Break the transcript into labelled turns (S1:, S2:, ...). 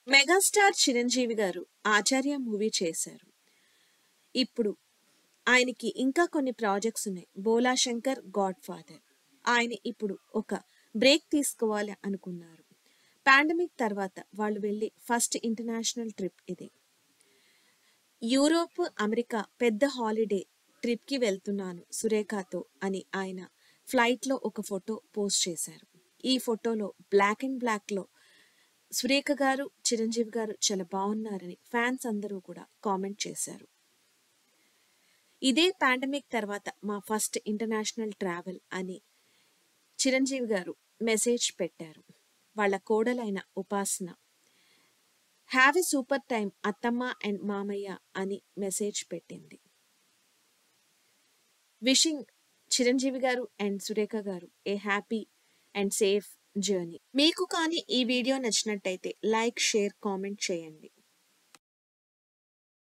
S1: megastar Chiranjeevi గారు ఆచార్య movie చేశారు ఇప్పుడు ఆయనకి ఇంకా కొన్ని ప్రాజెక్ట్స్ ఉన్నాయి బోలా శంకర్ గాడ్ ఫాదర్ ఆయన ఇప్పుడు ఒక బ్రేక్ తీసుకోవాలి అనుకున్నారు పాండమిక్ తర్వాత వాళ్ళు వెళ్ళి ఫస్ట్ ఇంటర్నేషనల్ ట్రిప్ ఇది యూరోప్ అమెరికా పెద్ద హాలిడే ట్రిప్కి వెళ్తున్నాను సురేఖతో అని ఆయన ఫ్లైట్లో ఒక ఫోటో పోస్ట్ చేశారు ఈ ఫోటోలో బ్లాక్ అండ్ బ్లాక్లో సురేఖ గారు చిరంజీవి గారు చాలా బాగున్నారని ఫ్యాన్స్ అందరూ కూడా కామెంట్ చేశారు ఇదే పాండమిక్ తర్వాత మా ఫస్ట్ ఇంటర్నేషనల్ ట్రావెల్ అని చిరంజీవి గారు మెసేజ్ పెట్టారు వాళ్ళ కోడలైన Upasana have a super time అత్తమ్మ అండ్ మామయ్య అని మెసేజ్ పెట్టింది విషింగ్ చిరంజీవి గారు అండ్ సురేఖ గారు a happy and safe journey మీకు కానీ ఈ వీడియో నచ్చినట్టయితే లైక్ షేర్ కామెంట్ చేయండి